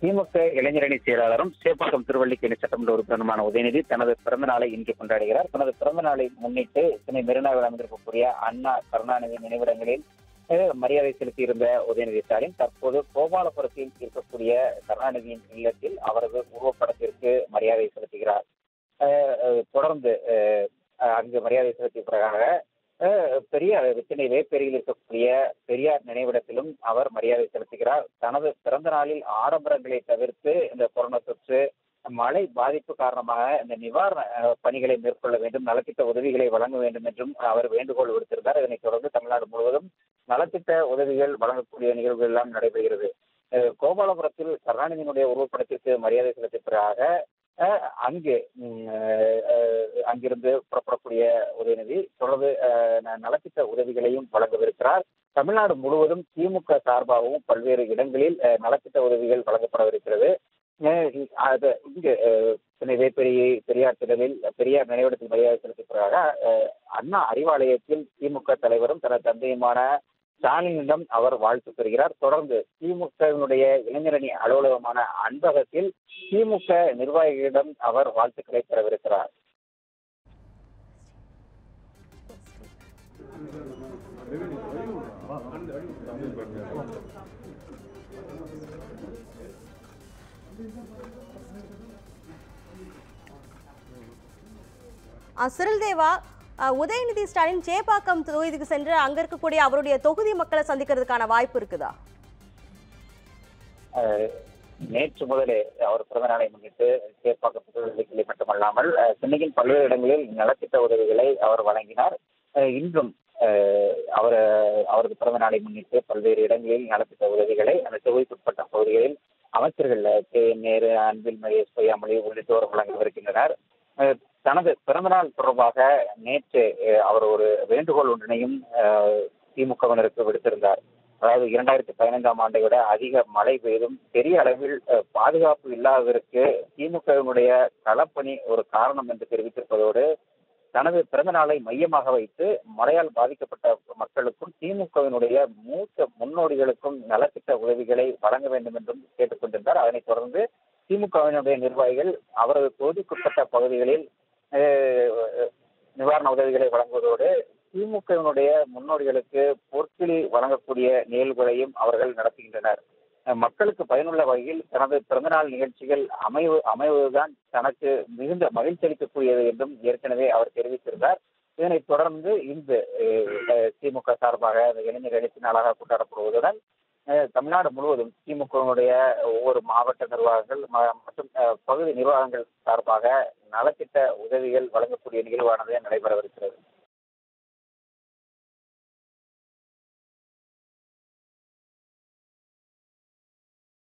திமுக இளைஞரணி செயலாளரும் சேப்பாக்கம் திருவள்ளிக்கேணி சட்டமன்ற உறுப்பினருமான உதயநிதி தனது பிறந்த நாளை இன்று கொண்டாடுகிறார் தனது பிறந்த நாளை முன்னிட்டு சென்னை மெரினாவில் அமைந்திருக்கக்கூடிய அண்ணா கருணாநிதி நினைவிடங்களில் அஹ், மரியாதை செலுத்தியிருந்த உதயநிதி ஸ்டாலின் தற்போது கோபாலபுரத்தில் இருக்கக்கூடிய கருணாநிதியின் இல்லத்தில் அவரது உருவப்படத்திற்கு மரியாதை செலுத்துகிறார் அஹ், அஹ், தொடர்ந்து அஹ், அஹ், அங்கு மரியாதை செலுத்திய பிறகாக அஹ், பெரியார் சென்னை வேப்பேரியில் இருக்கக்கூடிய பெரியார் நினைவிடத்திலும் அவர் மரியாதை செலுத்துகிறார் தனது பிறந்த நாளில் ஆடம்பரங்களை தவிர்த்து இந்த கொரோனா தொற்று மழை பாதிப்பு காரணமாக இந்த நிவாரண அஹ், பணிகளை மேற்கொள்ள வேண்டும் நலத்திட்ட உதவிகளை வழங்க வேண்டும் என்றும் அவர் வேண்டுகோள் விடுத்திருந்தார் இதனைத் தொடர்ந்து தமிழ்நாடு முழுவதும் நலத்திட்ட உதவிகள் வழங்கக்கூடிய நிகழ்வுகள் எல்லாம் நடைபெறுகிறது அஹ், கோபாலபுரத்தில் கருணாநிதியினுடைய உருவப்படத்திற்கு மரியாதை செலுத்திய பிறகாக அஹ், அங்கு ம், அஹ், அஹ், அங்கிருந்து புறப்படக்கூடிய உதயநிதி தொடர்ந்து அஹ், ந- நலத்திட்ட உதவிகளையும் வழங்கவிருக்கிறார் தமிழ்நாடு முழுவதும் திமுக சார்பாகவும் பல்வேறு இடங்களில் அஹ், நலத்திட்ட உதவிகள் வழங்கப்படவிருக்கிறது அஹ் இ- அது இங்கு அஹ், சென்னை வேப்பெரி பெரியார் திடலில் பெரியார் நினைவிடத்தில் மரியாதை செலுத்தியதாக அண்ணா அறிவாலயத்தில் திமுக தலைவரும் தனது தந்தையுமான ஸ்டாலினிடம் அவர் வாழ்த்து பெறுகிறார் தொடர்ந்து திமுகவினுடைய இளைஞரணி அலுவலகமான அன்பகத்தில் திமுக நிர்வாகிகளிடம் அவர் வாழ்த்துக்களை பெறவிருக்கிறார் அஹ் சிறில் தேவா அஹ் உதயநிதி ஸ்டாலின் சேப்பாக்கம் தொகுதிக்கு சென்று அங்க இருக்கக்கூடிய அவருடைய தொகுதி மக்களை சந்திக்கிறதுக்கான வாய்ப்பு இருக்குதா அஹ், நேற்று முதலே அவர் பிறந்த நாளை முன்னிட்டு சேப்பாக்கம் புதுவெளிக்கிளை மட்டுமல்லாமல் அஹ், சென்னையின் பல்வேறு இடங்களில் நலத்திட்ட உதவிகளை அவர் வழங்கினார் அஹ், இன்றும் அஹ், அவர் அவரது பிறந்த நாளை முன்னிட்டு பல்வேறு இடங்களில் நலத்திட்ட உதவிகளை அந்த தொகுதிக்குட்பட்ட பகுதிகளில் அமைச்சர்கள் கே என் நேரு அன்பில் மகேஷ் பொய்யாமொழி உள்ளிட்டோர் வழங்கவிருக்கின்றனர் அஹ், தனது பிறந்தநாள் தொடர்பாக நேற்று அஹ், அவர் ஒரு வேண்டுகோள் ஒன்றினையும் அஹ், திமுகவினருக்கு விடுத்திருந்தார் அதாவது இரண்டாயிரத்தி பதினைந்தாம் ஆண்டை விட அதிக மழை பெய்தும் பெரிய அளவில் அஹ், பாதுகாப்பு இல்லாததற்கு திமுகவினுடைய களப்பணி ஒரு காரணம் என்று தெரிவித்திருப்பதோடு தனது பிறந்த நாளை மையமாக வைத்து மழையால் பாதிக்கப்பட்ட மக்களுக்கும் திமுகவினுடைய மூத்த முன்னோடிகளுக்கும் நலத்திட்ட உதவிகளை வழங்க வேண்டும் என்றும் கேட்டுக்கொண்டிருந்தார் அதனைத் தொடர்ந்து திமுகவினுடைய நிர்வாகிகள் அவரது தொகுதிக்குட்பட்ட பகுதிகளில் அஹ், நிவாரண உதவிகளை வழங்குவதோடு திமுகவினுடைய முன்னோடிகளுக்கு பொற்கிளி வழங்கக்கூடிய நிகழ்வுகளையும் அவர்கள் நடத்துகின்றனர் அஹ் மக்களுக்கு பயனுள்ள வகையில் தனது பிறந்தநாள் நிகழ்ச்சிகள் அமைவு அமைவதுதான் தனக்கு மிகுந்த மகிழ்ச்சி அளிக்கக்கூடியது என்றும் ஏற்கனவே அவர் தெரிவித்திருந்தார் இதனைத் தொடர்ந்து இன்று அஹ், அஹ், திமுக சார்பாக அந்த இளைஞர் எழுச்சி நாளாக கொண்டாடப்படுவதுடன் அஹ், தமிழ்நாடு முழுவதும் திமுகவினுடைய ஒவ்வொரு மாவட்ட நிர்வாகங்கள் ம- மற்றும் அஹ், பகுதி நிர்வாகங்கள் சார்பாக நலத்திட்ட உதவிகள் வழங்கக்கூடிய நிகழ்வானது நடைபெறவிருக்கிறது